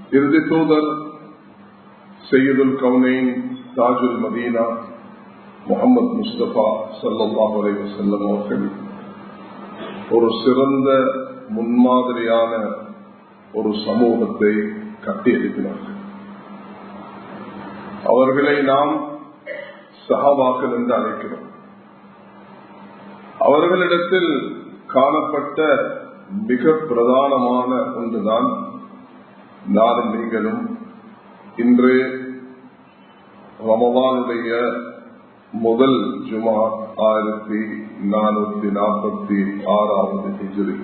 இறுதி தூதர் சையதுல் கவுனைன் தாஜுல் மதீனா முகமது முஸ்தபா சல்லாஹ் செல்லம் அவர்கள் ஒரு சிறந்த முன்மாதிரியான ஒரு சமூகத்தை கட்டியெழுப்பினார்கள் அவர்களை நாம் சகாபாக்கள் என்று அழைக்கிறோம் அவர்களிடத்தில் காணப்பட்ட மிக பிரதானமான ஒன்றுதான் நானும் நீங்களும் இன்று ரமவானுடைய முதல் ஜுமா ஆயிரத்தி நானூத்தி நாற்பத்தி ஆறாவது ஹிஜ்ரி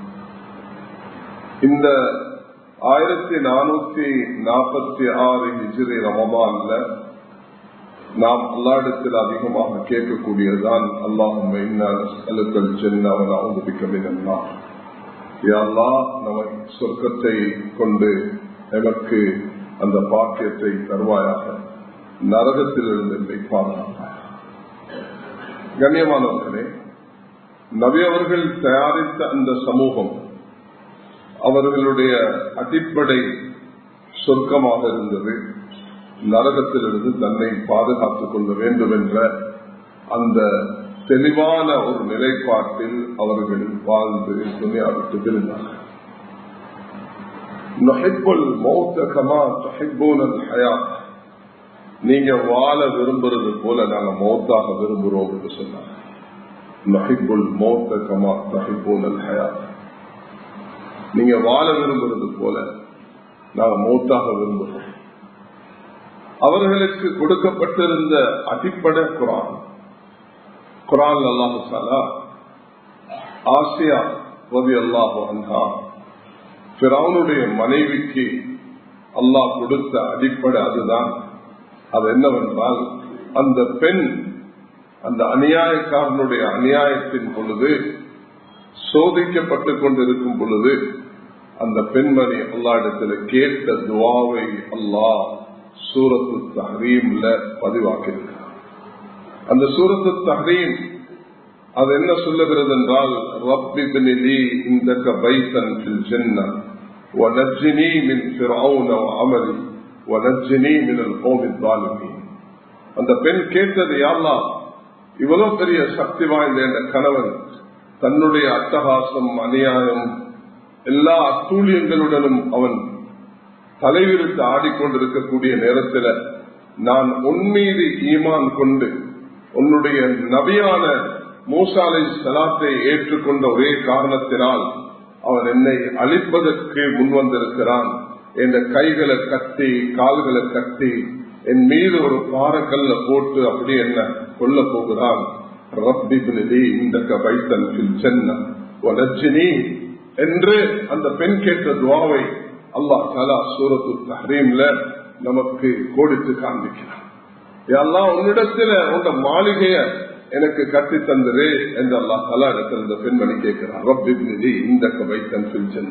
இந்த ஆயிரத்தி நானூத்தி நாற்பத்தி ஆறு ஹிஜ்ரி ரமபான்ல நாம் அல்லாடத்தில் அதிகமாக கேட்கக்கூடியதுதான் அல்லாஹும் அலுக்கல் சென்னவன் அவதிக்கமினா யாழ்லா நம்ம சொர்க்கத்தை கொண்டு எமக்கு அந்த பாக்கியத்தை தருவாயாக நரகத்திலிருந்து வைப்பானாக கண்ணியமானவர்களே நபி அவர்கள் தயாரித்த அந்த சமூகம் அவர்களுடைய அடிப்படை சொர்க்கமாக இருந்தது நரகத்திலிருந்து தன்னை பாதுகாத்துக் கொள்ள வேண்டும் என்ற அந்த தெளிவான ஒரு நிலைப்பாட்டில் அவர்கள் வாழ்ந்து துணியாவிட்டு விருந்தார்கள் நீங்க வாழ விரும்புறது போல நாங்க மௌத்தாக விரும்புறோம் என்று சொன்னாங்க நீங்க வாழ விரும்புறது போல நாங்க மௌத்தாக விரும்புறோம் அவர்களுக்கு கொடுக்கப்பட்டிருந்த அடிப்படை குரான் குரான் அல்லாஹாலா ஆசியா ரவி அல்லாஹு அன்ஹா பிறவனுடைய மனைவிக்கு அல்லாஹ் கொடுத்த அடிப்படை அதுதான் அது என்னவென்றால் அந்த பெண் அந்த அநியாயக்காரனுடைய அநியாயத்தின் பொழுது சோதிக்கப்பட்டுக் கொண்டிருக்கும் பொழுது அந்த பெண்மணி அல்லா இடத்துல கேட்ட துவாவை அல்லாஹ் சூரத்து தஹரீம்ல பதிவாக்கியிருக்கிறார் அந்த சூரத்து தஹரீம் அது என்ன சொல்லுகிறது என்றால் ரப்பிபினிலி இந்த பைத்தன் ஃபில் ஜென்னா ونجني من فرعون وعملي ونجني من القوم الظالمين அந்த பெண் கேட்டது யாழ்லா இவ்வளவு பெரிய சக்தி வாய்ந்த என்ற கணவன் தன்னுடைய அட்டகாசம் அநியாயம் எல்லா அத்தூழியங்களுடனும் அவன் தலைவிரித்து ஆடிக்கொண்டிருக்கக்கூடிய நேரத்தில் நான் உன்மீது ஈமான் கொண்டு உன்னுடைய நபியான மூசாலை சலாத்தை ஏற்றுக்கொண்ட ஒரே காரணத்தினால் அவன் என்னை அழிப்பதற்கு முன்வந்திருக்கிறான் என்ற கைகளை கட்டி கால்களை கட்டி என் மீது ஒரு பாறக்கல்ல போட்டு அப்படி என்ன கொல்ல போகிறான் என்று அந்த பெண் கேட்ட துவாவை அல்லாஹ் தலா சூரத்து தஹரீம்ல நமக்கு கோடித்து காண்பிக்கிறான் எல்லாம் உன்னிடத்துல உங்க மாளிகைய எனக்கு கட்டி தந்தது என்று அல்லாஹ் தலா இடத்துல இந்த பெண்மணி கேட்கிறார் ரப்பிப்னிதி இந்த வைத்தன்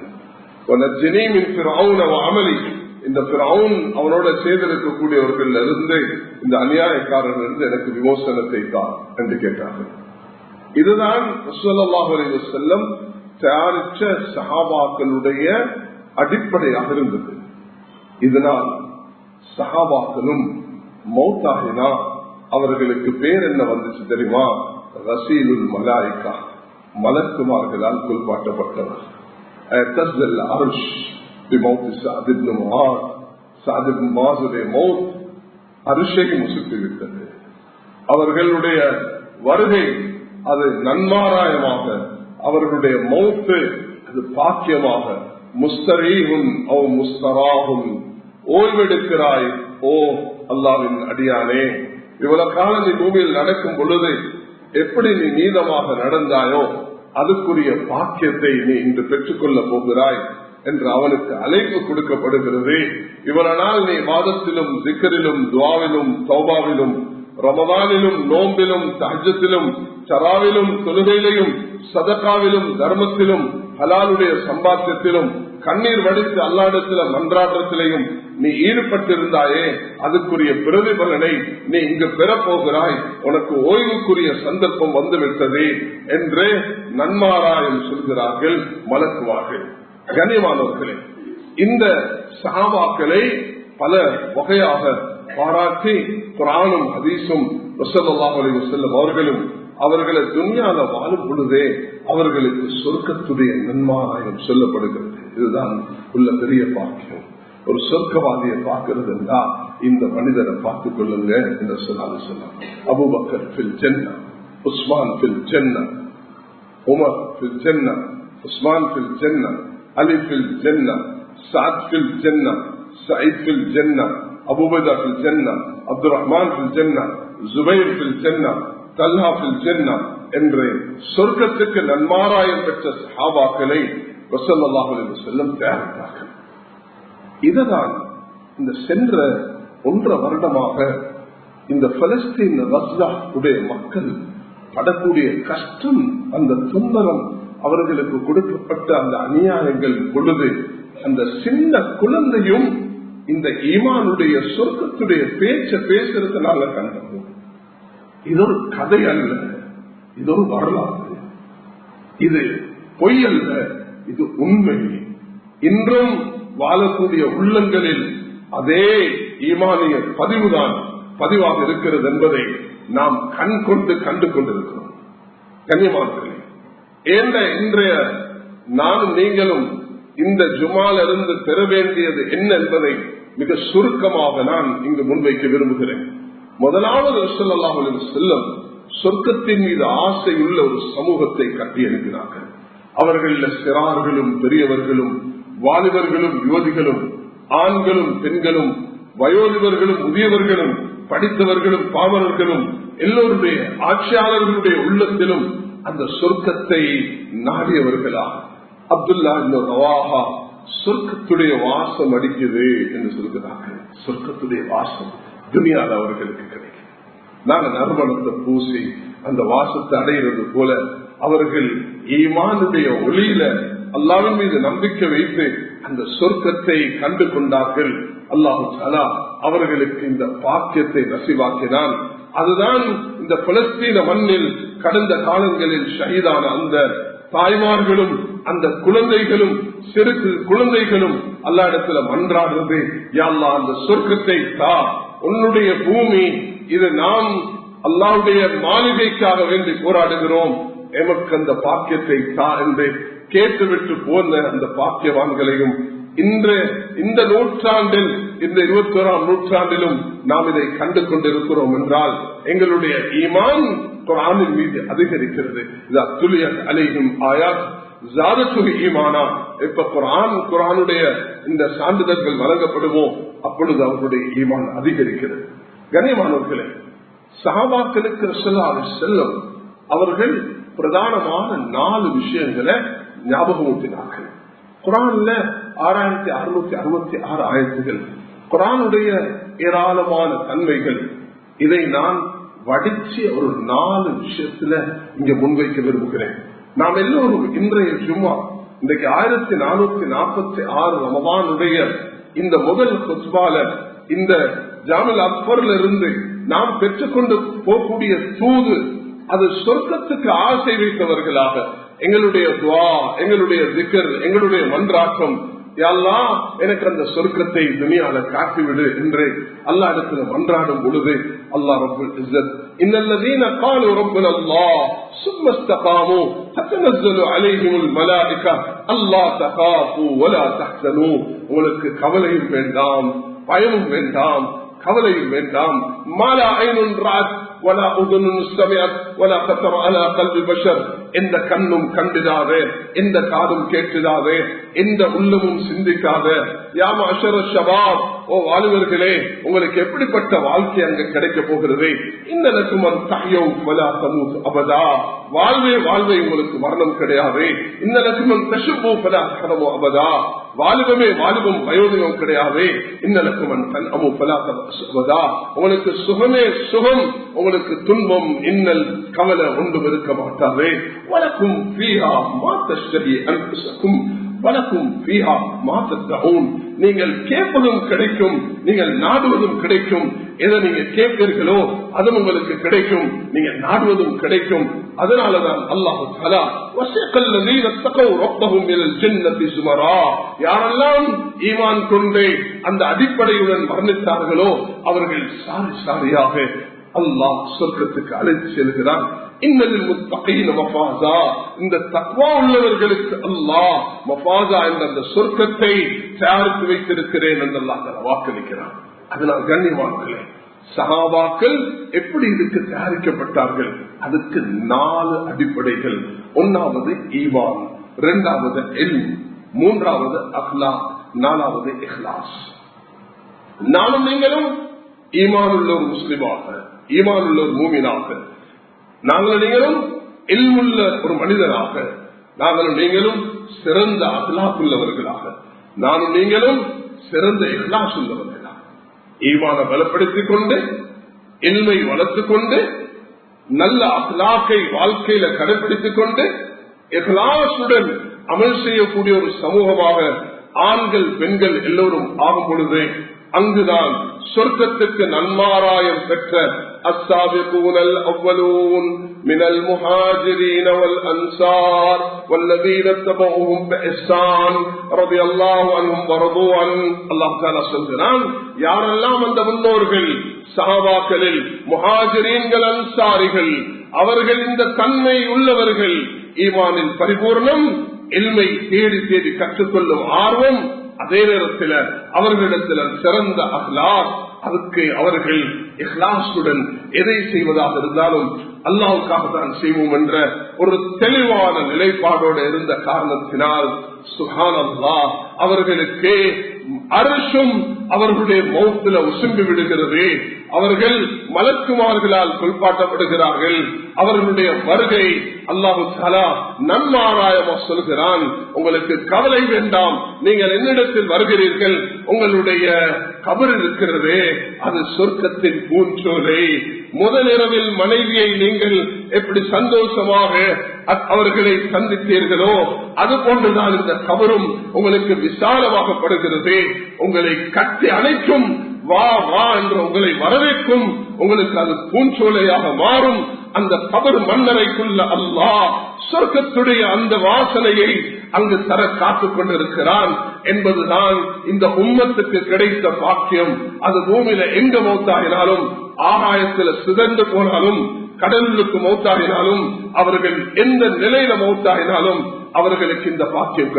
அமலி இந்த அவனோட செய்திருக்கக்கூடியவர்கள் இருந்து இந்த அநியாயக்காரர்கள் இருந்து எனக்கு விமோசனத்தை தான் என்று கேட்டார்கள் இதுதான் செல்லம் தயாரிச்ச சகாபாக்களுடைய அடிப்படையாக இருந்தது இதனால் சகாபாக்களும் மௌத்தாகினா அவர்களுக்கு பேர் என்ன வந்துச்சு தெரியுமா ரசீலுல் மலாய்கா மலக்குமார்களால் குறிப்பாட்டப்பட்டவர் அருஷ் அரிசை முசித்து விட்டது அவர்களுடைய வருகை அது நன்மாராயமாக அவர்களுடைய மௌத்து அது பாக்கியமாக முஸ்தரீகும் ஓ முஸ்தராகும் ஓய்வெடுக்கிறாய் ஓ அல்லாவின் அடியானே இவ்வளவு காலம் நீ பூமியில் நடக்கும் பொழுது எப்படி நீ நீதமாக நடந்தாயோ அதுக்குரிய பாக்கியத்தை நீ இன்று பெற்றுக்கொள்ள போகிறாய் என்று அவனுக்கு அழைப்பு கொடுக்கப்படுகிறது இவனால் நீ மாதத்திலும் சிக்கரிலும் துவாவிலும் சௌபாவிலும் ரமதானிலும் நோம்பிலும் தஹஜத்திலும் சராவிலும் தொழுகையிலையும் சதக்காவிலும் தர்மத்திலும் ஹலாலுடைய சம்பாத்தியத்திலும் கண்ணீர் வடித்து அல்லாடத்தில மன்றாட்டத்திலையும் நீ ஈடுபட்டிருந்தாயே அதுக்குரிய பிரதிபலனை நீ இங்கு பெறப்போகிறாய் உனக்கு ஓய்வுக்குரிய சந்தர்ப்பம் வந்துவிட்டது என்று நன்மாராயம் சொல்கிறார்கள் மலக்குவார்கள் கனியமானவர்களே இந்த சஹாபாக்களை பல வகையாக பாராட்டி குரானும் ஹதீஸும் வசல்லாஹ் அலி வசல்லம் அவர்களும் அவர்களை துணியால வாழும் பொழுதே அவர்களுக்கு சொர்க்கத்துடைய நன்மாராயம் சொல்லப்படுகிறது இதுதான் உள்ள பெரிய பாக்கியம் ஒரு சொர்க்கவாதியை பார்க்கிறது என்றா இந்த மனிதரை பார்த்துக் கொள்ளுங்க என்று சொன்னாங்க சொன்னாங்க அபுபக்கர் பில் ஜென்னா உஸ்மான் பில் ஜென்னா உமர் பில் ஜென்னா உஸ்மான் பில் ஜென்னா அலி பில் ஜென்னா சாத் பில் ஜென்னா சயித் பில் ஜென்னா அபுபதா பில் ஜென்னா அப்துல் ரஹ்மான் பில் ஜென்னா ஜுபைர் பில் ஜென்னா தல்ஹா பில் ஜென்னா என்று சொர்க்கத்துக்கு நன்மாராயம் பெற்ற சஹாபாக்களை வசல்லாஹ் செல்லம் தயாரித்தார்கள் இதுதான் இந்த சென்ற ஒன்றரை வருடமாக இந்த பலஸ்தீன் ரஸ்லா உடைய மக்கள் படக்கூடிய கஷ்டம் அந்த துன்பரம் அவர்களுக்கு கொடுக்கப்பட்ட அந்த அநியாயங்கள் பொழுது அந்த சின்ன குழந்தையும் இந்த ஈமானுடைய சொர்க்கத்துடைய பேச்ச பேசுறதுனால கண்டோம் இது ஒரு கதை அல்ல இது ஒரு வரலாறு இது பொய் அல்ல இது உண்மை இன்றும் வாழக்கூடிய உள்ளங்களில் அதே ஈமானிய பதிவுதான் பதிவாக இருக்கிறது என்பதை நாம் கண் கொண்டு கண்டு கொண்டிருக்கிறோம் கன்னியமானவர்களே ஏண்ட இன்றைய நானும் நீங்களும் இந்த ஜுமால இருந்து பெற வேண்டியது என்ன என்பதை மிக சுருக்கமாக நான் இங்கு முன்வைக்க விரும்புகிறேன் முதலாவது செல்லம் சொர்க்கத்தின் மீது ஆசை உள்ள ஒரு சமூகத்தை கட்டி எழுப்பினார்கள் அவர்கள் சிறார்களும் பெரியவர்களும் வாலிபர்களும் யுவதிகளும் ஆண்களும் பெண்களும் வயோதிபர்களும் முதியவர்களும் படித்தவர்களும் பாமரர்களும் எல்லோருடைய ஆட்சியாளர்களுடைய உள்ளத்திலும் அந்த சொர்க்கத்தை நாடியவர்களா அப்துல்லா ரவாஹா சொர்க்கத்துடைய வாசம் அடிக்குது என்று சொல்கிறார்கள் சொர்க்கத்துடைய வாசம் துணியால் அவர்களுக்கு கிடைக்கும் நாங்க நறுமணத்தை பூசி அந்த வாசத்தை அடைகிறது போல அவர்கள் ஈமானுடைய ஒளியில அல்லாவின் மீது நம்பிக்கை வைத்து அந்த சொர்க்கத்தை கண்டு கொண்டார்கள் அல்லாஹு சாலா அவர்களுக்கு இந்த பாக்கியத்தை நசிவாக்கினான் அதுதான் இந்த பலஸ்தீன மண்ணில் கடந்த காலங்களில் ஷஹீதான அந்த தாய்மார்களும் அந்த குழந்தைகளும் சிறு குழந்தைகளும் அல்லா இடத்துல மன்றாடுறது யாழ்லா அந்த சொர்க்கத்தை தா உன்னுடைய பூமி இது நாம் அல்லாவுடைய மாளிகைக்காக வேண்டி போராடுகிறோம் எமக்கு அந்த பாக்கியத்தை தா என்று கேட்டுவிட்டு போன அந்த பாக்கியவான்களையும் இன்று இந்த நூற்றாண்டில் இந்த இருபத்தி ஓராம் நூற்றாண்டிலும் நாம் இதை கண்டு கொண்டிருக்கிறோம் என்றால் எங்களுடைய ஈமான் குரானின் மீது அதிகரிக்கிறது இது அத்துலிய அலையும் ஆயாத் ஜாதத்துகு ஈமானா இப்ப குரான் குரானுடைய இந்த சான்றிதழ்கள் வழங்கப்படுமோ அப்பொழுது அவர்களுடைய ஈமான் அதிகரிக்கிறது கனியமானவர்களே சகாபாக்களுக்கு செல்லும் அவர்கள் பிரதானமான நாலு விஷயங்களை ஞாபகமூட்டினார்கள் குரான்ல ஆறாயிரத்தி அறுநூத்தி அறுபத்தி ஆறு ஆயிரத்துகள் குரானுடைய ஏராளமான தன்மைகள் இதை நான் வடிச்சு ஒரு நாலு விஷயத்துல இங்க முன்வைக்க விரும்புகிறேன் நாம் எல்லோரும் இன்றைய சும்மா இன்றைக்கு ஆயிரத்தி நானூத்தி நாற்பத்தி ஆறு ரமபானுடைய இந்த முதல் குஸ்பால இந்த ஜாமில் அக்பர்ல இருந்து நாம் பெற்றுக்கொண்டு போகக்கூடிய தூது அது சொர்க்கத்துக்கு ஆசை வைத்தவர்களாக எங்களுடைய துவா எங்களுடைய திக்கர் எங்களுடைய மன்றாக்கம் எல்லாம் எனக்கு அந்த சொர்க்கத்தை துணியால காட்டிவிடு என்று அல்லா இடத்துல மன்றாடும் பொழுது அல்லா ரபுல் இஸ்ஸத் இன்னல்லதீன قالوا ربنا الله ثم استقاموا تتنزل عليهم الملائكه الا تخافوا ولا تحزنوا உங்களுக்கு கவலையும் வேண்டாம் பயமும் வேண்டாம் கவலையும் வேண்டாம் மாலா ஐநுன் ராத் ولا أذن سمعت ولا خطر على قلب بشر எந்த கண்ணும் கண்டிடாத எந்த காதும் கேட்டிடாத எந்த உள்ளமும் சிந்திக்காத யாம அஷர ஷபாப் ஓ வாலிபர்களே உங்களுக்கு எப்படிப்பட்ட வாழ்க்கை அங்க கிடைக்க போகிறது இந்த லக்குமன் தாயோ வலா சமூத் அபதா வாழ்வே வாழ்வே உங்களுக்கு மரணம் கிடையாது இந்த லக்குமன் தசுபோ பலா கனமோ அபதா வாலிபமே வாலிபம் வயோதிகம் கிடையாது இந்த லக்குமன் தன் அமு பலா அபதா உங்களுக்கு சுகமே சுகம் உங்களுக்கு துன்பம் இன்னல் கவலை ஒன்றும் இருக்க மாட்டாது வழக்கும் பீஹா மாத்தஸ்டடி அன்புசக்கும் வழக்கும் பீஹா மாத்தத்தவும் நீங்கள் கேட்பதும் கிடைக்கும் நீங்கள் நாடுவதும் கிடைக்கும் எதை நீங்க கேட்பீர்களோ அதுவும் உங்களுக்கு கிடைக்கும் நீங்க நாடுவதும் கிடைக்கும் அதனாலதான் அல்லாஹு தாலா யாரெல்லாம் ஈமான் கொண்டு அந்த அடிப்படையுடன் மரணித்தார்களோ அவர்கள் சாரி சாரியாக அல்லாஹ் சொர்க்கத்துக்கு அழைத்து செல்கிறான் இன்னதில் முத்தகையின் மஃபாசா இந்த தக்வா உள்ளவர்களுக்கு அல்லாஹ் மஃபாசா என்ற அந்த சொர்க்கத்தை தயாரித்து வைத்திருக்கிறேன் என்று அல்லாஹ் வாக்களிக்கிறான் அதனால் கண்ணியமானவர்களே சகாபாக்கள் எப்படி இதுக்கு தயாரிக்கப்பட்டார்கள் அதுக்கு நாலு அடிப்படைகள் ஒன்னாவது ஈவான் இரண்டாவது எல் மூன்றாவது அஹ்லா நாலாவது இஹ்லாஸ் நானும் நீங்களும் ஈமான் உள்ள ஒரு முஸ்லிமாக ஈமான் உள்ள ஒரு மூமினாக நாங்கள் நீங்களும் எல்முள்ள ஒரு மனிதனாக நாங்களும் நீங்களும் சிறந்த அஹ்லாக் உள்ளவர்களாக நானும் நீங்களும் சிறந்த இஹ்லாஸ் உள்ளவர்களாக ஈமான பலப்படுத்திக் கொண்டு எல்மை வளர்த்துக் கொண்டு நல்ல அஹ்லாக்கை வாழ்க்கையில கடைபிடித்துக் கொண்டு இஹ்லாசுடன் அமல் செய்யக்கூடிய ஒரு சமூகமாக ஆண்கள் பெண்கள் எல்லோரும் ஆகும் பொழுது அங்குதான் சொர்க்கத்துக்கு நன்மாராயம் பெற்ற السابقون الأولون من المهاجرين والأنصار والذين اتبعوهم بإحسان رضي الله عنهم ورضوا عنه الله تعالى சொல்கிறான் யாரெல்லாம் அந்த முன்னோர்கள் சஹாபாக்களில் முஹாஜரீன்கள் அன்சாரிகள் அவர்கள் இந்த தன்மை உள்ளவர்கள் ஈமானின் பரிபூர்ணம் எல்மை தேடி தேடி கற்றுக்கொள்ளும் ஆர்வம் அதே நேரத்தில் அவர்களிடத்தில் சிறந்த அஹ்லாக் அதுக்கு அவர்கள் இஹ்லாசுடன் எதை செய்வதாக இருந்தாலும் அல்லாவுக்காக தான் செய்வோம் என்ற ஒரு தெளிவான நிலைப்பாடோடு இருந்த காரணத்தினால் சுகான் அல்லா அவர்களுக்கு அரசும் அவர்களுடைய மௌத்துல உசும்பி விடுகிறது அவர்கள் மலக்குமார்களால் கொள்பாட்டப்படுகிறார்கள் அவர்களுடைய வருகை அல்லாஹு தாலா நன்மாராயமா சொல்கிறான் உங்களுக்கு கவலை வேண்டாம் நீங்கள் என்னிடத்தில் வருகிறீர்கள் உங்களுடைய கபர் இருக்கிறது அது சொர்க்கத்தின் பூஞ்சோலை முதலிரவில் மனைவியை நீங்கள் எப்படி சந்தோஷமாக அவர்களை சந்தித்தீர்களோ அது போன்றுதான் இந்த கபரும் உங்களுக்கு விசாலமாகப்படுகிறது உங்களை கட்டி அணைக்கும் வா வா என்று உங்களை வரவேற்கும் உங்களுக்கு அது பூஞ்சோலையாக மாறும் அந்த கபர் மன்னரைக்குள்ள அல்லா சொர்க்கத்துடைய அந்த வாசனையை அங்கு தர காத்துக் கொண்டிருக்கிறான் என்பதுதான் இந்த உம்மத்துக்கு கிடைத்த பாக்கியம் அது பூமியில எங்க மௌத்தாகினாலும் ஆகாயத்தில் சிதந்து போனாலும் கடலுக்கு மௌத்தாகினாலும் அவர்கள் எந்த நிலையில மௌத்தாகினாலும் அவர்களுக்கு இந்த பாக்கியம்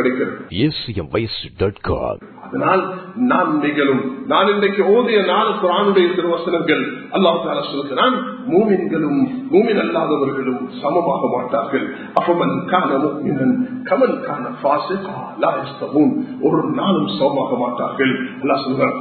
கிடைக்கிறது அதனால் நான் நிகழும் நான் இன்றைக்கு ஓதிய நாலு குரானுடைய திருவசனங்கள் அல்லாஹால சொல்கிறான் மூமின்களும் மூமின் அல்லாதவர்களும் சமமாக மாட்டார்கள் அப்பமன் காண மூமினன் கமன் காண ஒரு நாளும் சமமாக மாட்டார்கள் அல்லா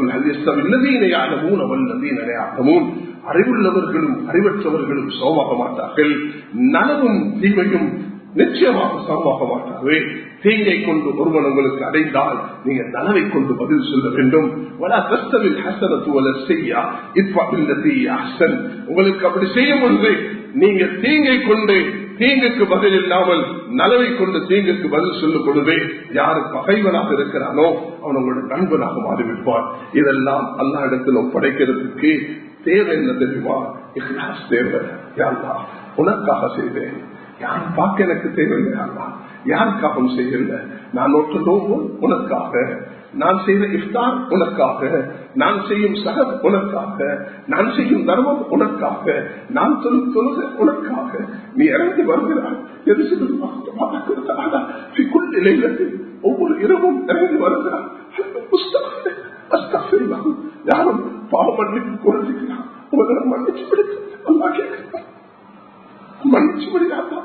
சொல்கிறார்கள் அறிவுள்ளவர்களும் அறிவற்றவர்களும் சமமாக மாட்டார்கள் நனவும் தீமையும் நிச்சயமாக சமமாக மாட்டார்கள் தீங்கை கொண்டு ஒருவன் உங்களுக்கு அடைந்தால் நீங்க நலவை கொண்டு பதில் சொல்ல வேண்டும் உங்களுக்கு அப்படி செய்யும் பொழுது நீங்க தீங்கை கொண்டு தீங்குக்கு பதில் இல்லாமல் நலவை கொண்டு தீங்குக்கு பதில் சொல்லும் பொழுது யாரு பகைவனாக இருக்கிறானோ அவன் உங்களோட நண்பனாக மாறிவிடுவான் இதெல்லாம் அல்லா இடத்தில் ஒப்படைக்கிறதுக்கு தேவை என்ன தெரியுமா இஹ்லாஸ் தேவை யாருலா உனக்காக செய்வேன் யாரும் பார்க்க எனக்கு தேவையில்லையா யாருக்காகவும் செய்யல நான் ஒற்று நோவு உனக்காக நான் செய்த இஃப்தார் உனக்காக நான் செய்யும் சகத் உனக்காக நான் செய்யும் தர்மம் உனக்காக நான் தொழு தொழுக உனக்காக நீ இறங்கி வருகிறாய் எது நிலையத்தில் ஒவ்வொரு இரவும் இறங்கி வருகிறார் யாரும் பாவ மன்னிப்பு கோருகிறார் உங்களை மன்னிச்சு பிடித்து அல்லா கேட்கிறார் மன்னிச்சு விடுகிறார்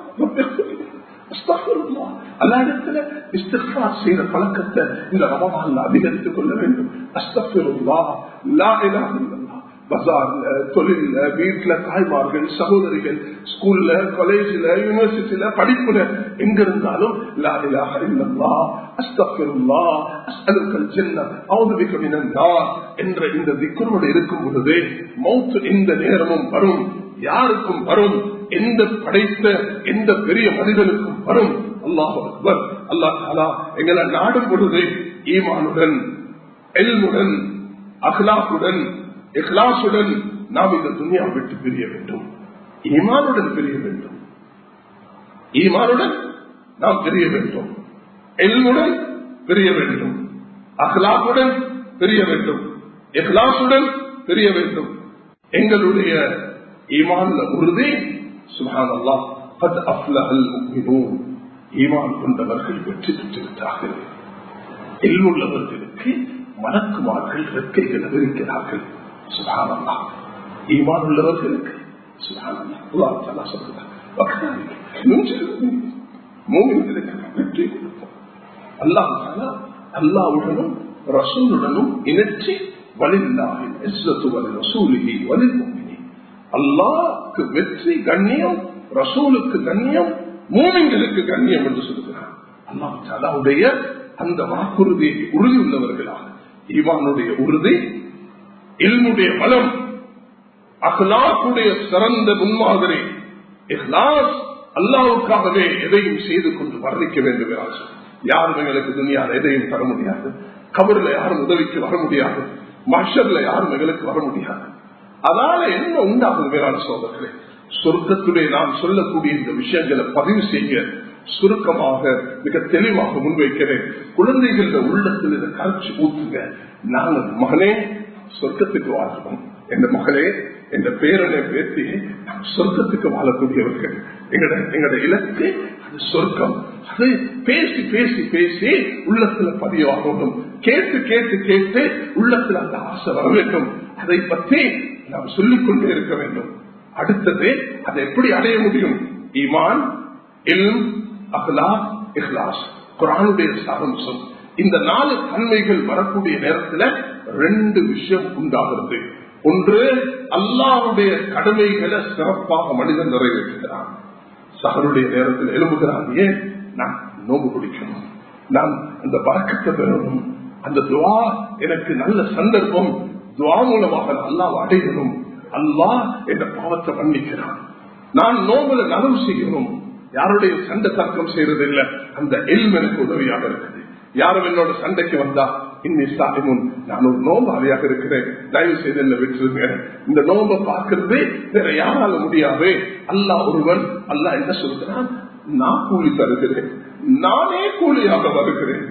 அல்லாடத்துல இஸ்திஃபார் செய்யற பழக்கத்தை இந்த ரமவான்ல அதிகரித்துக் கொள்ள வேண்டும் அஸ்தபிருல்லா லா இலாஹ இல்லல்லாஹ் பஜார்ல தொழில வீட்டுல தாய்மார்கள் சகோதரிகள் ஸ்கூல்ல காலேஜ்ல யூனிவர்சிட்டியில படிப்புல எங்க இருந்தாலும் லா இலாஹ இல்லல்லாஹ் அஸ்தபிருல்லா அஸ்அலுக்கல் ஜன்னah அஊது பிக மினன் நார் என்ற இந்த திக்ரோடு இருக்கும் பொழுது மௌத் இந்த நேரமும் வரும் யாருக்கும் வரும் எந்த படைத்த எந்த பெரிய மனிதனுக்கும் வரும் அல்லாஹ் அக்பர் அல்லாஹ் தாலா எங்களை நாடும் பொழுது ஈமானுடன் எல்முடன் அஹ்லாக்குடன் இஹ்லாசுடன் நாம் இந்த துனியா விட்டு பிரிய வேண்டும் ஈமானுடன் பிரிய வேண்டும் ஈமானுடன் நாம் பிரிய வேண்டும் எல்முடன் பிரிய வேண்டும் அஹ்லாக்குடன் பிரிய வேண்டும் இஹ்லாசுடன் பிரிய வேண்டும் எங்களுடைய ஈமான்ல உறுதி சுபான் அல்லா قد أفلح المؤمنون ஈமான் கொண்டவர்கள் வெற்றி பெற்றிருக்கிறார்கள் எல்லுள்ளவர்களுக்கு மலக்குமார்கள் ரெக்கைகள் விரிக்கிறார்கள் சுகானல்லா ஈமான் உள்ளவர்களுக்கு சுகானல்லா மூமின்களுக்கு வெற்றி கொடுப்போம் அல்லாஹ் அல்லாவுடனும் ரசூலுடனும் இணைச்சி வலில்லாஹின் இஸ்லத்து வலி ரசூலிஹி வலி மூமினி அல்லாஹ்க்கு வெற்றி கண்ணியம் ரசூலுக்கு கண்ணியம் மூமின்களுக்கு கண்ணியம் என்று சொல்கிறார் அல்லாஹ் அல்லாவுடைய அந்த வாக்குறுதியை உறுதி உள்ளவர்களாக ஈவானுடைய உறுதி இல்முடைய பலம் அஹ்லாக்குடைய சிறந்த முன்மாதிரி இஹ்லாஸ் அல்லாவுக்காகவே எதையும் செய்து கொண்டு வர்ணிக்க வேண்டும் என்றால் யாரும் எங்களுக்கு துணியால் எதையும் தர முடியாது கபர்ல யாரும் உதவிக்கு வர முடியாது மஷர்ல யாரும் எங்களுக்கு வர முடியாது அதனால என்ன உண்டாகும் மேலான சோதர்களே சொர்க்கத்துடைய நான் சொல்லக்கூடிய இந்த விஷயங்களை பதிவு செய்ய சுருக்கமாக மிக தெளிவாக முன்வைக்கிறேன் குழந்தைகள உள்ளத்தில் இதை கரைச்சி ஊத்துங்க நாங்கள் மகனே சொர்க்கத்துக்கு வாழ்றோம் என் மகளே என்ற பேரனை பேசி சொர்க்கத்துக்கு வாழக்கூடியவர்கள் எங்கட எங்கட இலக்கு அது சொர்க்கம் அது பேசி பேசி பேசி உள்ளத்துல பதிவாகணும் கேட்டு கேட்டு கேட்டு உள்ளத்துல அந்த ஆசை வர வேண்டும் அதை பற்றி நாம் சொல்லிக் கொண்டே இருக்க வேண்டும் அடுத்தது அதை எப்படி அடைய முடியும் ஈமான் இல்ம் அஹ்லா இஹ்லாஸ் குரானுடைய சாரம்சம் இந்த நாலு தன்மைகள் வரக்கூடிய நேரத்தில் ரெண்டு விஷயம் உண்டாகிறது ஒன்று அல்லாவுடைய கடமைகளை சிறப்பாக மனிதன் நிறைவேற்றுகிறான் சகருடைய நேரத்தில் எழுப்புகிறான் ஏன் நான் நோம்பு குடிக்கணும் நான் அந்த வழக்கத்தை பெறணும் அந்த துவா எனக்கு நல்ல சந்தர்ப்பம் துவா மூலமாக அல்லாவை அடையணும் அல்லாஹ் என்ற பாவத்தை மன்னிக்கிறான் நான் நோம்புல நலவு செய்யணும் யாருடைய சண்டை தர்க்கம் செய்யறதில்லை அந்த எல்ம் எனக்கு உதவியாக இருக்குது யாரும் என்னோட சண்டைக்கு வந்தா இன்னும் நான் ஒரு நோம்பாளியாக இருக்கிறேன் தயவு செய்து என்ன விட்டுருங்க இந்த நோம்பை பார்க்கறது வேற யாரால முடியாது அல்லா ஒருவன் அல்லா என்ன சொல்கிறான் நான் கூலி தருகிறேன் நானே கூலியாக வருகிறேன்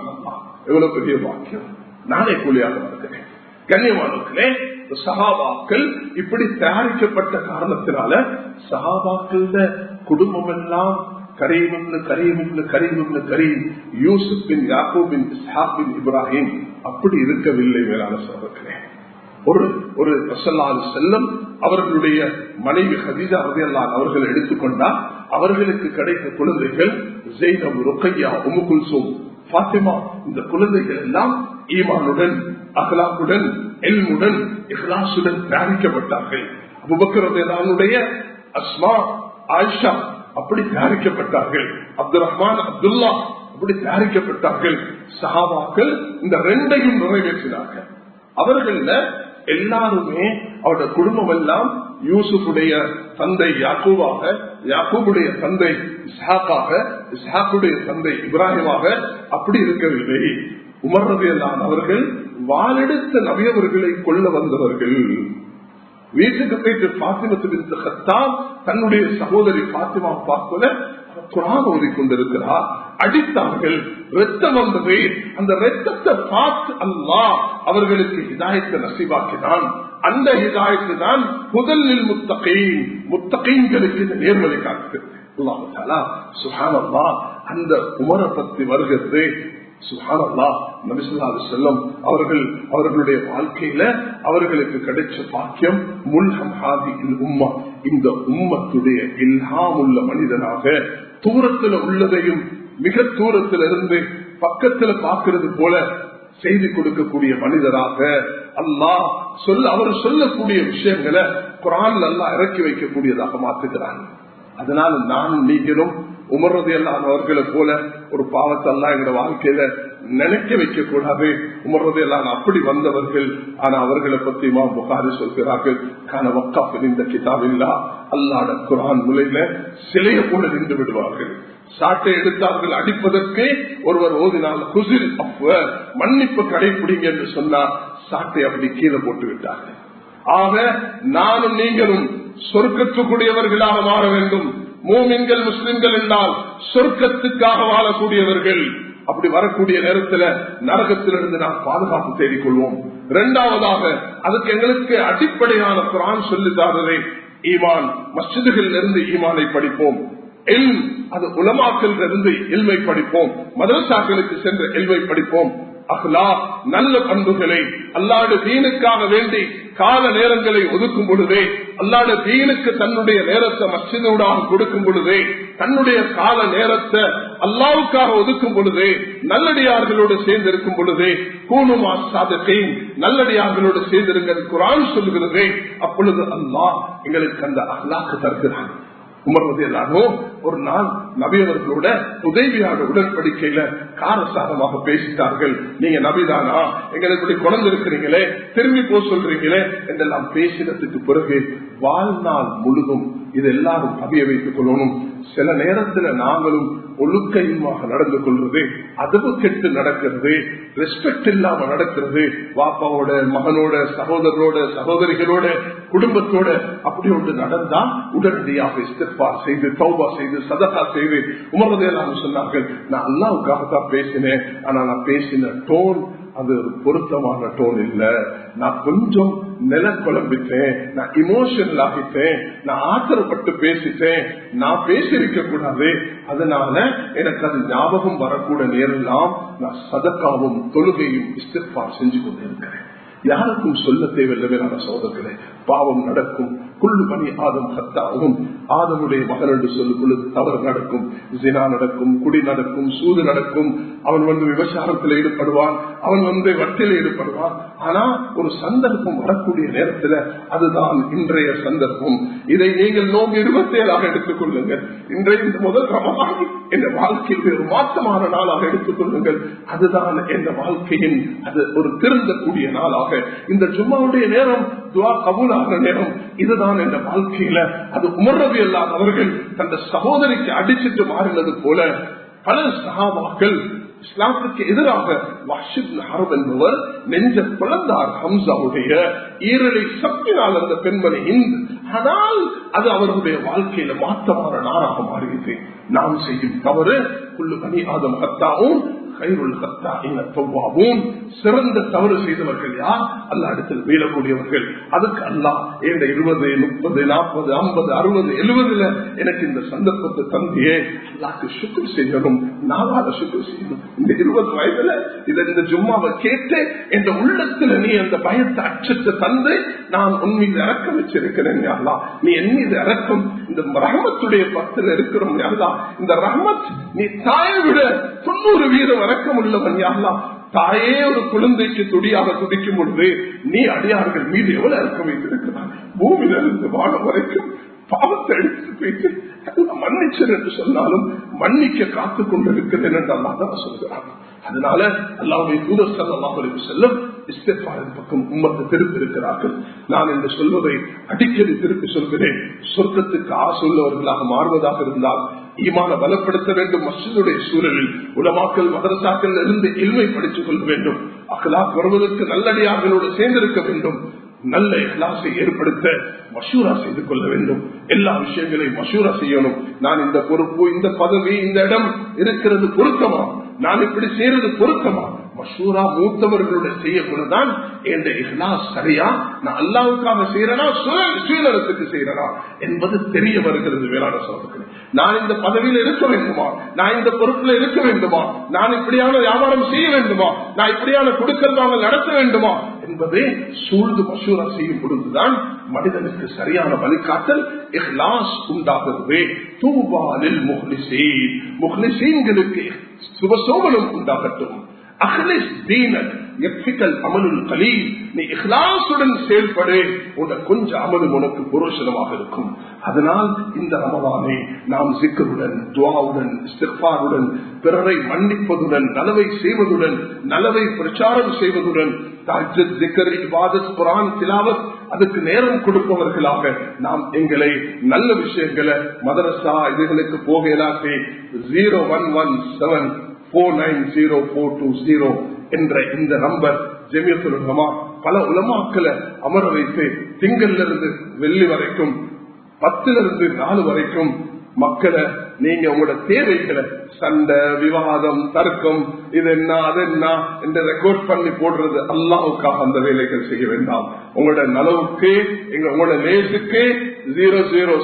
எவ்வளவு பெரிய வாக்கியம் நானே கூலியாக வருகிறேன் கண்ணியமானே சகாபாக்கள் இப்படி தயாரிக்கப்பட்ட காரணத்தினால சகாபாக்கள் குடும்பம் எல்லாம் கரீம்னு கரீம்னு கரீம்னு கரீம் யூசுப் பின் யாக்கூப் பின் இஸ்ஹாக் பின் இப்ராஹிம் அப்படி இருக்கவில்லை மேலான சோதர்களே ஒரு ஒரு ரசல்லால் செல்லம் அவர்களுடைய மனைவி ஹதீஜா ரதியல்லான் அவர்கள் எடுத்துக்கொண்டால் அவர்களுக்கு கிடைத்த குழந்தைகள் ஜெய்னம் ருக்கையா உமுகுல்சோம் பாத்திமா இந்த குழந்தைகள் எல்லாம் ஈமானுடன் அகலாக்குடன் எல்முடன் இஹ்லாசுடன் தயாரிக்கப்பட்டார்கள் அபுபக்கரதைய அஸ்மா ஆயிஷா அப்படி தயாரிக்கப்பட்டார்கள் அப்துல் ரஹ்மான் அப்துல்லா அப்படி தயாரிக்கப்பட்டார்கள் சஹாபாக்கள் இந்த ரெண்டையும் நிறைவேற்றினார்கள் அவர்கள எல்லாருமே அவருடைய குடும்பம் எல்லாம் யூசுஃபுடைய தந்தை யாக்கூவாக யாக்கூபுடைய தந்தை இஸ்ஹாக்காக இஸ்ஹாக்குடைய தந்தை இப்ராஹிமாக அப்படி இருக்கவில்லை உமர்றதையெல்லாம் அவர்கள் வாழெடுத்த நவியவர்களை கொள்ள வந்தவர்கள் வீட்டுக்கு போயிட்டு பாத்திமத்து ஹத்தாம் தன்னுடைய சகோதரி பாத்திமா பார்க்கல குரான் ஓதிக்கொண்டிருக்கிறார் அடித்தார்கள் ரத்தம் வந்தது அந்த ரத்தத்தை பார்த்து அல்லா அவர்களுக்கு ஹிதாயத்தை நசிவாக்கினான் அந்த ஹிதாயத்து தான் முதலில் முத்தகைன் முத்தகைன்களுக்கு இந்த நேர்மலை காட்டுகிறது சுகானல்லா அந்த உமரை பத்தி வருகிறது சுஹானல்லா நபிசுல்லாது செல்லம் அவர்கள் அவர்களுடைய வாழ்க்கையில அவர்களுக்கு கிடைச்ச பாக்கியம் முல்ஹம் ஹாதி உம்மா இந்த உம்மத்துடைய இல்ஹாம் உள்ள மனிதனாக தூரத்துல உள்ளதையும் மிக தூரத்துல இருந்து பக்கத்துல பாக்குறது போல செய்தி கொடுக்கக்கூடிய மனிதராக அல்லாஹ் சொல்ல அவர் சொல்லக்கூடிய விஷயங்களை குரான் அல்லா இறக்கி வைக்கக்கூடியதாக மாற்றுகிறாங்க அதனால நானும் நீங்களும் உமர்றது எல்லாம் அவர்களை போல ஒரு பாவத்தை எல்லாம் எங்க வாழ்க்கையில நினைக்க வைக்க கூடாது உமர்றது எல்லாம் அப்படி வந்தவர்கள் ஆனா அவர்களை பத்தி மா புகாரி சொல்கிறார்கள் கான வக்காப்பில் இந்த கிதாபில்லா அல்லாட குரான் முலையில சிலைய போல நின்று விடுவார்கள் சாட்டை எடுத்தார்கள் அடிப்பதற்கு ஒருவர் ஓதினால் குசில் அப்ப மன்னிப்பு கடைபிடிங்க என்று சொன்னார் சாட்டை அப்படி கீழே போட்டு விட்டார்கள் ஆக நானும் நீங்களும் சொர்க்கத்துக்குரியவர்களாக மாற வேண்டும் மூமின்கள் முஸ்லிம்கள் என்றால் சொர்க்கத்துக்காக வாழக்கூடியவர்கள் அப்படி வரக்கூடிய நேரத்தில் நரகத்திலிருந்து நாம் பாதுகாப்பு தேடிக்கொள்வோம் இரண்டாவதாக அதுக்கு எங்களுக்கு அடிப்படையான குரான் சொல்லித்தாரதே ஈமான் மஸ்ஜிதுகள் இருந்து ஈமானை படிப்போம் எல் அது உலமாக்கல் இருந்து எல்மை படிப்போம் மதரசாக்களுக்கு சென்ற எல்மை படிப்போம் அஹ்லா நல்ல பண்புகளை அல்லாடு தீனுக்காக வேண்டி கால நேரங்களை ஒதுக்கும் பொழுதே அல்லாட தீனுக்கு தன்னுடைய நேரத்தை மசிதூடாக கொடுக்கும் பொழுதே தன்னுடைய கால நேரத்தை அல்லாவுக்காக ஒதுக்கும் பொழுதே நல்லடியார்களோடு சேர்ந்திருக்கும் பொழுதே கூணுமா சாதத்தை நல்லடியார்களோடு சேர்ந்திருங்கள் குரான் சொல்லுகிறதே அப்பொழுது அல்லாஹ் எங்களுக்கு அந்த அல்லாக்கு தருகிறான் உமர்வதையிலாகோ ஒரு நாள் நபியவர்களோட உதவியான உடன்படிக்கையில காரசாரமாக பேசிட்டார்கள் நீங்க நபிதானா எங்களுக்கு குழந்தை இருக்கிறீங்களே திரும்பி போ சொல்றீங்களே என்றெல்லாம் பேசினதுக்கு பிறகு வாழ்நாள் முழுதும் இது எல்லாரும் பதிய வைத்துக் கொள்ளணும் சில நேரத்துல நாங்களும் ஒழுக்கையுமாக நடந்து கொள்வது அதுவு கெட்டு நடக்கிறது ரெஸ்பெக்ட் இல்லாம நடக்கிறது வாப்பாவோட மகனோட சகோதரரோட சகோதரிகளோட குடும்பத்தோட அப்படி ஒன்று நடந்தா உடனடியாக இஸ்திஃபா செய்து தௌபா செய்து சதகா செய்து உமரதையெல்லாம் சொன்னார்கள் நான் அல்லாவுக்காக தான் பேசினேன் ஆனா நான் பேசின டோன் அது ஒரு பொருத்தமான டோன் இல்ல நான் கொஞ்சம் நில குழம்பிட்டேன் நான் இமோஷனல் ஆகிட்டேன் நான் ஆத்திரப்பட்டு பேசிட்டேன் நான் பேசியிருக்க கூடாது அதனால எனக்கு அது ஞாபகம் வரக்கூட நேரெல்லாம் நான் சதக்காவும் தொழுகையும் இஸ்திஃபா செஞ்சு கொண்டிருக்கிறேன் யாருக்கும் சொல்ல தேவையில்லை நான் சோதர்களே பாவம் நடக்கும் குள்ளு பணி ஆதம் சத்தாகும் ஆதமுடைய மகன் என்று சொல்லும் பொழுது தவறு நடக்கும் ஜினா நடக்கும் குடி நடக்கும் சூது நடக்கும் அவன் வந்து விவசாயத்தில் ஈடுபடுவான் அவன் வந்து வட்டில் ஈடுபடுவான் ஆனா ஒரு சந்தர்ப்பம் வரக்கூடிய நேரத்துல அதுதான் இன்றைய சந்தர்ப்பம் இதை நீங்கள் நோம்பு இருபத்தி ஏழாக எடுத்துக் கொள்ளுங்கள் இன்றைய இந்த முதல் ரமதான் என்ற வாழ்க்கையில் ஒரு மாற்றமான நாளாக எடுத்துக் கொள்ளுங்கள் அதுதான் எந்த வாழ்க்கையின் அது ஒரு திருந்தக்கூடிய நாளாக இந்த ஜும்மாவுடைய நேரம் துவா கபூலாகிற நேரம் இதுதான் என்ற வாழ்க்கையில அது உமர்றது இல்லாத அவர்கள் தந்த சகோதரிக்கு அடிச்சிட்டு மாறினது போல பல சகாபாக்கள் இஸ்லாத்துக்கு எதிராக வாஷித் ஹரப் என்பவர் நெஞ்ச குழந்தார் ஹம்சாவுடைய ஈரலை சப்பினால் அந்த பெண்மணி இந்து ஆனால் அது அவர்களுடைய வாழ்க்கையில மாற்றமான நாராக மாறியது நாம் செய்யும் தவறு குள்ளு பணி ஆதம் கத்தாவும் கைருள் கத்தா தௌவாவும் சிறந்த தவறு செய்தவர்கள் யார் அல்ல இடத்தில் வீழக்கூடியவர்கள் அதுக்கு அல்லா என்ற இருபது முப்பது நாற்பது ஐம்பது அறுபது எழுபதுல எனக்கு இந்த சந்தர்ப்பத்தை தந்தியே அல்லாக்கு சுக்குர் செய்யணும் நாவால சுக்குர் செய்யணும் இந்த இருபது வயதுல இதை இந்த ஜும்மாவை கேட்டு என்ற உள்ளத்துல நீ அந்த பயத்தை அச்சத்தை தந்து நான் உன் மீது இறக்கம் வச்சிருக்கிறேன் யாரா நீ என் மீது இறக்கம் இந்த ரஹமத்துடைய பத்துல இருக்கிறோம் யாரா இந்த ரஹமத் நீ தாயை விட தொண்ணூறு வீதம் இறக்கம் உள்ளவன் யாரா தாயே ஒரு குழந்தைக்கு துடியாக துடிக்கும் பொழுது நீ அடியார்கள் மீது எவ்வளவு இறக்கம் வைத்திருக்கிறான் பூமியில இருந்து வானம் வரைக்கும் பாவத்தை எடுத்து போயிட்டு மன்னிச்சர் என்று சொன்னாலும் மன்னிக்க காத்துக் கொண்டிருக்கிறேன் என்று அல்லா தான் சொல்கிறான் அதனால அல்லாவுடைய தூதர் சல்லாஹுக்கு செல்லும் இஸ்திஃபாரின் பக்கம் உம்மத்தை திருப்பி இருக்கிறார்கள் நான் என்று சொல்வதை அடிக்கடி திருப்பி சொல்கிறேன் சொர்க்கத்துக்கு ஆசை உள்ளவர்களாக மாறுவதாக இருந்தால் ஈமான பலப்படுத்த வேண்டும் மசிதுடைய சூழலில் உலமாக்கல் மதரசாக்கள் இருந்து எல்மை படித்துக் கொள்ள வேண்டும் அகலாக் வருவதற்கு நல்லடியார்களோடு சேர்ந்திருக்க வேண்டும் நல்ல இலாசை ஏற்படுத்த மசூரா செய்து கொள்ள வேண்டும் எல்லா விஷயங்களையும் மசூரா செய்யணும் நான் இந்த பொறுப்பு இந்த பதவி இந்த இடம் இருக்கிறது பொருத்தமா நான் இப்படி செய்யறது பொருத்தமா மசூரா மூத்தவர்களுடைய செய்யக்கூடதான் என்ற இஹ்லாஸ் சரியா நான் அல்லாவுக்காக செய்யறனா சுயநலத்துக்கு செய்யறனா என்பது தெரிய வருகிறது வேளாண் சோதனை நான் இந்த பதவியில் இருக்க வேண்டுமா நான் இந்த பொறுப்புல இருக்க வேண்டுமா நான் இப்படியான வியாபாரம் செய்ய வேண்டுமா நான் இப்படியான கொடுக்கல் வாங்கல் நடத்த வேண்டுமா என்பதை சூழ்ந்து மசூரா செய்யும் பொழுதுதான் மனிதனுக்கு சரியான வழிகாட்டல் இஹ்லாஸ் உண்டாகிறது தூபாலில் முஹ்லிசீன் முஹ்லிசீன்களுக்கு சுபசோபனம் உண்டாகட்டும் அஹ்லிஸ் தீனக் எப்பிக்கல் அமலுல் கலீல் நீ இஹ்லாசுடன் செயல்படு உன கொஞ்சம் அமலும் உனக்கு புரோஷனமாக இருக்கும் அதனால் இந்த ரமவானை நாம் சிக்கருடன் துவாவுடன் இஸ்திஃபாருடன் பிறரை மன்னிப்பதுடன் நலவை செய்வதுடன் நலவை பிரச்சாரம் செய்வதுடன் அதுக்கு நேரம் கொடுப்பவர்களாக நாம் எங்களை நல்ல விஷயங்களை மதரசா இதுகளுக்கு போக இல்லாட்டி zero one one seven four nine zero four two zero என்ற இந்த நம்பர் ஜெமியத்துலமா பல உலமாக்களை அமர வைத்து திங்கள்ல இருந்து வெள்ளி வரைக்கும் பத்துல இருந்து நாலு வரைக்கும் மக்களை நீங்க உங்களோட தேவைகளை சண்டை விவாதம் தர்க்கம் இது என்ன அது என்ன என்று ரெக்கார்ட் பண்ணி போடுறது அல்லாவுக்காக அந்த வேலைகள் செய்ய வேண்டாம் உங்களோட நலவுக்கு எங்க உங்களோட நேசுக்கு zero zero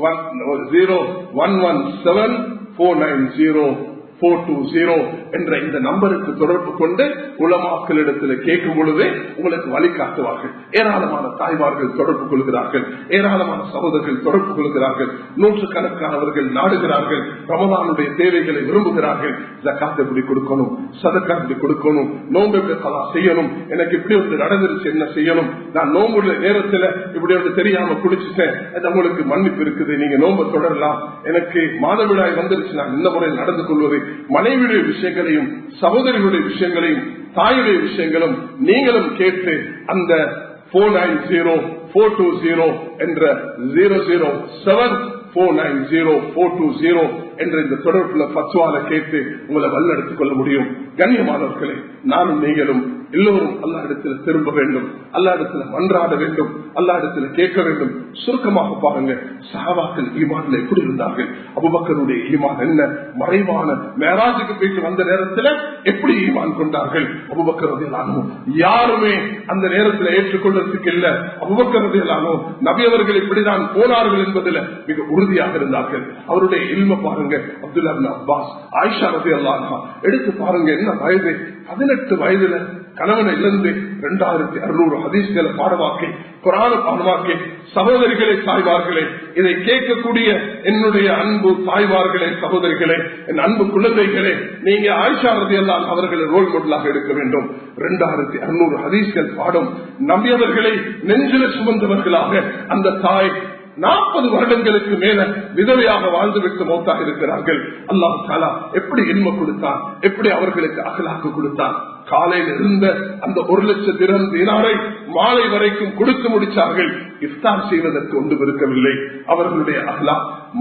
zero one one seven four nine zero four two zero என்ற இந்த நம்பருக்கு தொடர்பு கொண்டு உலமாக்களிடத்தில் கேட்கும் பொழுதே உங்களுக்கு வழிகாட்டுவார்கள் ஏராளமான தாய்மார்கள் தொடர்பு கொள்கிறார்கள் ஏராளமான சகோதரர்கள் தொடர்பு கொள்கிறார்கள் நூற்றுக்கணக்கானவர்கள் நாடுகிறார்கள் ரமதானுடைய தேவைகளை விரும்புகிறார்கள் ஜக்காத் எப்படி கொடுக்கணும் சதக்கா எப்படி கொடுக்கணும் நோம்பு எப்படி கலா செய்யணும் எனக்கு இப்படி ஒன்று நடந்துருச்சு என்ன செய்யணும் நான் நோம்புள்ள நேரத்துல இப்படி ஒன்று தெரியாம குடிச்சிட்டேன் அது உங்களுக்கு மன்னிப்பு இருக்குது நீங்க நோம்பு தொடரலாம் எனக்கு மாதவிடாய் வந்துருச்சு நான் இந்த முறையில் நடந்து கொள்வது மனைவியுடைய விஷயங்களையும் சகோதரிகளுடைய விஷயங்களையும் தாயுடைய விஷயங்களும் நீங்களும் கேட்டு அந்த four nine zero four two zero என்ற zero zero seven four nine zero four two zero என்ற இந்த தொடர்புல பத்துவால கேட்டு உங்களை வல்லெடுத்துக் கொள்ள முடியும் கண்ணியமானவர்களே நானும் நீங்களும் எல்லோரும் அல்லா இடத்துல திரும்ப வேண்டும் அல்லா இடத்துல மன்றாட வேண்டும் அல்லா இடத்துல கேட்க வேண்டும் சுருக்கமாக பாருங்க சஹாபாக்கள் ஈமான்ல எப்படி இருந்தார்கள் அபுபக்கருடைய ஈமான் என்ன மறைவான மேராஜுக்கு போயிட்டு வந்த நேரத்துல எப்படி ஈமான் கொண்டார்கள் அபுபக்கரதையிலானோ யாருமே அந்த நேரத்தில் ஏற்றுக்கொள்றதுக்கு இல்ல அபுபக்கரதையிலானோ நபி அவர்கள் இப்படிதான் போனார்கள் என்பதில் மிக உறுதியாக இருந்தார்கள் அவருடைய இல்ம பாருங்க அப்துல்லா அப்பாஸ் ஆயிஷா ரதி அல்லாஹா எடுத்து பாருங்க என்ன வயது பதினெட்டு வயதுல கணவனை இழந்து இரண்டாயிரத்தி அறுநூறு ஹதீஸ்களை பாடமாக்கி குரான பாடமாக்கி சகோதரிகளை தாய்மார்களே இதை கேட்கக்கூடிய என்னுடைய அன்பு தாய்மார்களே சகோதரிகளே என் அன்பு குழந்தைகளே நீங்க ஆயிஷா ரதி அல்லான் அவர்களை ரோல் மாடலாக எடுக்க வேண்டும் இரண்டாயிரத்தி அறுநூறு ஹதீஸ்கள் பாடும் நம்பியவர்களை நெஞ்சில சுமந்தவர்களாக அந்த தாய் நாற்பது வருடங்களுக்கு மேல விதவையாக வாழ்ந்துவிட்டு மௌத்தாக இருக்கிறார்கள் அல்லாஹ் தாலா எப்படி இன்மை கொடுத்தான் எப்படி அவர்களுக்கு அகலாக்கு கொடுத்தான் காலையில் இருந்த அந்த ஒரு லட்சம் திறன் தினாரை மாலை வரைக்கும் கொடுத்து முடிச்சார்கள் இஃப்தார் செய்வதற்கு ஒன்றும் இருக்கவில்லை அவர்களுடைய அகலா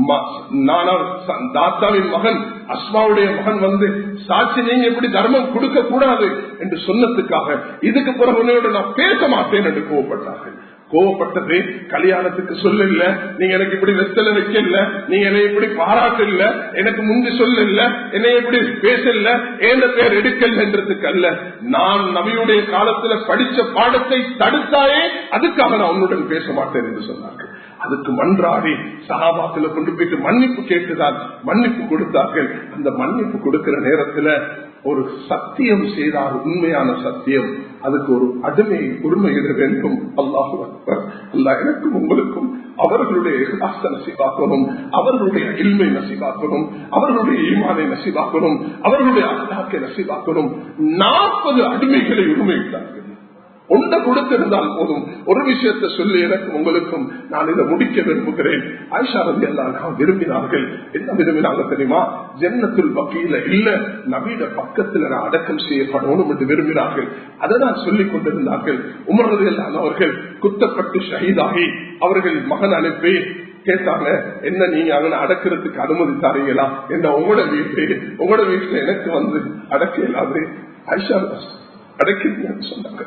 தாத்தாவின் மகன் அஸ்மாவுடைய மகன் வந்து சாட்சி நீங்க எப்படி தர்மம் கொடுக்க கூடாது என்று சொன்னதுக்காக இதுக்கு பிறகு உன்னையோட நான் பேச மாட்டேன் என்று கோவப்பட்டார்கள் கோவப்பட்டது கல்யாணத்துக்கு சொல்லல நீங்க எனக்கு இப்படி வெத்தல வைக்கல நீங்க என்னை இப்படி பாராட்டு இல்ல எனக்கு முந்தி சொல்லல என்னை இப்படி பேசல ஏந்த பேர் எடுக்கல என்றதுக்கு அல்ல நான் நபியுடைய காலத்துல படிச்ச பாடத்தை தடுத்தாயே அதுக்காக நான் உன்னுடன் பேச மாட்டேன் என்று சொன்னார்கள் அதுக்கு மன்றாடி சகாபாத்துல கொண்டு போயிட்டு மன்னிப்பு கேட்டுதான் மன்னிப்பு கொடுத்தார்கள் அந்த மன்னிப்பு கொடுக்கிற நேரத்துல ஒரு சத்தியம் செய்தார் உண்மையான சத்தியம் அதுக்கு ஒரு அடிமை உரிமையிட வேண்டும் அல்லாஹு அல்லா எனக்கும் உங்களுக்கும் அவர்களுடைய இஹ்லாச நசிவாக்கணும் அவர்களுடைய இல்மை நசிவாக்கணும் அவர்களுடைய ஈமானை நசிவாக்கணும் அவர்களுடைய அல்லாக்கை நசிவாக்கணும் நாற்பது அடிமைகளை உரிமையிட்டார்கள் ஒன்றை கொடுத்திருந்தால் போதும் ஒரு விஷயத்தை சொல்லி எனக்கும் உங்களுக்கும் நான் இதை முடிக்க விரும்புகிறேன் ஆயிஷா ரவி எல்லாம் விரும்பினார்கள் என்ன விரும்பினாங்க தெரியுமா ஜன்னத்தில் வக்கீல இல்ல நவீன பக்கத்துல நான் அடக்கம் செய்யப்படணும் என்று விரும்பினார்கள் அதை நான் சொல்லிக் கொண்டிருந்தார்கள் உமரது எல்லாம் அவர்கள் குத்தப்பட்டு ஷஹீதாகி அவர்கள் மகன் அனுப்பி கேட்டாங்க என்ன நீங்க அவனை அடக்கிறதுக்கு அனுமதி தாரீங்களா என்ன உங்களோட வீட்டு உங்களோட வீட்டுல எனக்கு வந்து அடக்க இல்லாது ஐஷா அடக்கிறீங்கன்னு சொன்னாங்க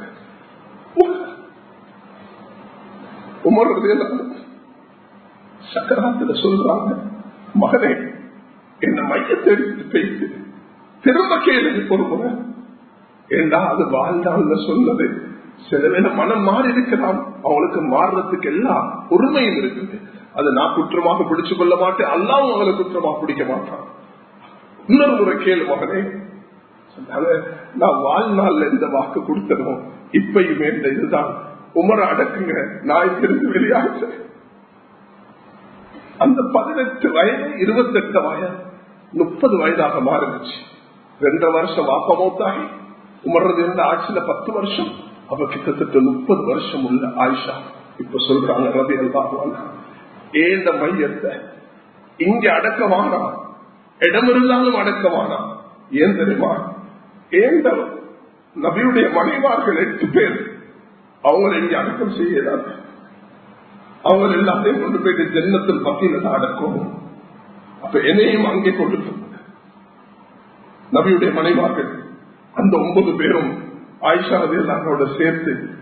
உமர் சக்கராத்துல சொல்றாங்க மகனே என்ன மையத்தை எடுத்து பேசி திரும்ப கேள்வி ஒரு முறை ஏண்டா அது வாழ்ந்தாள் சொன்னது சில வேலை மனம் மாறி இருக்கலாம் அவங்களுக்கு மாறுறதுக்கு எல்லாம் உரிமையும் இருக்குது அது நான் குற்றமாக பிடிச்சு கொள்ள மாட்டேன் அல்லாவும் அவங்களை குற்றமாக பிடிக்க மாட்டான் இன்னொரு முறை கேளு மகனே சொன்னாங்க நான் வாழ்நாள்ல எந்த வாக்கு கொடுத்தனோ இப்பயுமே இந்த இதுதான் உமர அடக்குங்க நான் இங்கிருந்து வெளியாச்சு அந்த பதினெட்டு வயது இருபத்தெட்டு வயது முப்பது வயதாக மாறிடுச்சு ரெண்டரை வருஷம் வாப்பமௌத்தாகி உமர்றது இருந்த ஆட்சியில பத்து வருஷம் அவ கிட்டத்தட்ட முப்பது வருஷம் உள்ள ஆயிஷா இப்ப சொல்றாங்க ரவி அல்வாகுவாங்க ஏந்த மையத்தை இங்க அடக்கமானா இடம் இருந்தாலும் அடக்கமானா ஏன் தெரியுமா ஏந்த நபியுடைய மனைவார்கள் எட்டு பேர் அவங்களை இங்க அடக்கம் செய்யலாம் அவங்க எல்லாத்தையும் கொண்டு போயிட்டு ஜென்னத்தில் பத்தியில தான் அடக்கணும் அப்ப என்னையும் அங்கே கொண்டு நபியுடைய மனைவார்கள் அந்த ஒன்பது பேரும் ஆயிஷா ரதியல்லாவோட சேர்த்து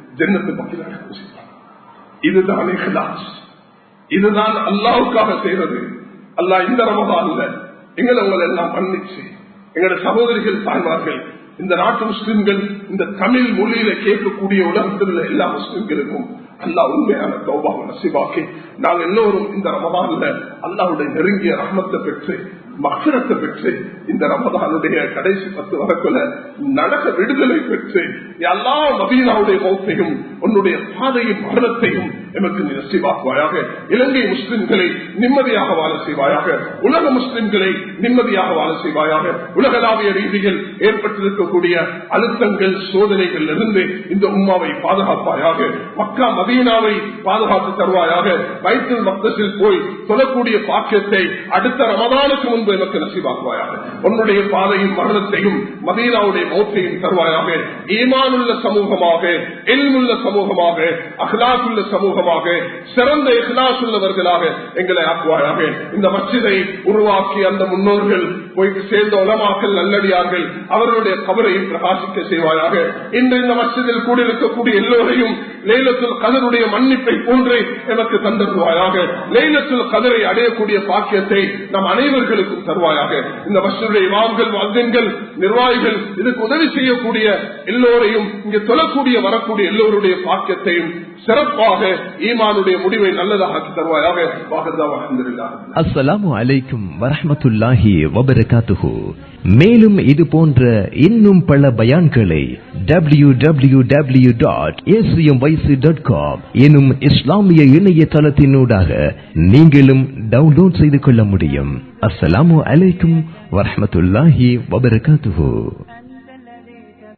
ஜன்னத்து பக்கிலாக செய்வான் இதுதான் இஹ்லாஸ் இதுதான் அல்லாவுக்காக செய்வது அல்லாஹ் இந்த ரமதான்ல எங்களை உங்களை எல்லாம் மன்னிச்சு எங்களோட சகோதரிகள் தாய்மார்கள் இந்த நாட்டு முஸ்லிம்கள் இந்த தமிழ் மொழியில கேட்கக்கூடிய உலகத்தில் உள்ள எல்லா முஸ்லிம்களுக்கும் அல்லா உண்மையான கௌபாவை நசிவாக்கி நாங்கள் எல்லோரும் இந்த ரமதான்ல அல்லாவுடைய நெருங்கிய ரஹமத்தை பெற்று மகரத்தை பெற்று இந்த ரமதானுடைய கடைசி பத்து வரக்குள்ள நரக விடுதலை பெற்று எல்லா மதீனாவுடைய மௌத்தையும் உன்னுடைய பாதையும் மரணத்தையும் எமக்கு நீ நசிவாக்குவாயாக இலங்கை முஸ்லிம்களை நிம்மதியாக வாழ செய்வாயாக உலக முஸ்லிம்களை நிம்மதியாக வாழ செய்வாயாக உலகளாவிய ரீதியில் ஏற்பட்டிருக்கக்கூடிய அழுத்தங்கள் சோதனைகள் இருந்து இந்த உம்மாவை பாதுகாப்பாயாக மக்கா மதீனாவை பாதுகாத்து தருவாயாக வயிற்றில் மக்தசில் போய் சொல்லக்கூடிய பாக்கியத்தை அடுத்த ரமதானுக்கு முன்பு எனக்கு நசிவாக்குவாயாக உன்னுடைய பாதையும் மரணத்தையும் மதீனாவுடைய மௌத்தையும் தருவாயாக ஈமானுள்ள சமூகமாக எல்முள்ள சமூகமாக அஹ்லாசுள்ள சமூகமாக சிறந்த இஹ்லாஸ் உள்ளவர்களாக எங்களை ஆக்குவாயாக இந்த மச்சிதை உருவாக்கி அந்த முன்னோர்கள் போய் சேர்ந்த உலமாக்கல் நல்லடியார்கள் அவர்களுடைய கபரையும் பிரகாசிக்க செய்வாயாக இன்று இந்த மச்சிதில் கூடியிருக்கக்கூடிய எல்லோரையும் லைலத்துல் கதருடைய மன்னிப்பை போன்று எனக்கு தந்தருவாயாக லைலத்துல் கதரை அடையக்கூடிய பாக்கியத்தை நம் அனைவர்களுக்கும் தருவாயாக இந்த மஸ்ஜிதுடைய இமாம்கள் மகன்கள் நிர்வாகிகள் இதுக்கு உதவி செய்யக்கூடிய எல்லோரையும் இங்கு தொழக்கூடிய வரக்கூடிய எல்லோருடைய பாக்கியத்தையும் சிறப்பாக ஈமானுடைய முடிவை நல்லதாக ஆக்கி தருவாயாக வாகதா அஹமதுல்லாஹ் அஸ்ஸலாமு அலைக்கும் வரஹ்மத்துல்லாஹி வபரகாத்துஹு மேலும் இது போன்ற இன்னும் பல பயான்களை W W W dot dot com எனும் இஸ்லாமிய இணையதளத்தினூடாக நீங்களும் டவுன்லோட் செய்து கொள்ள முடியும் அஸ்ஸலாமு அலைக்கும் வரஹ்மத்துல்லாஹி வபரகாத்துஹு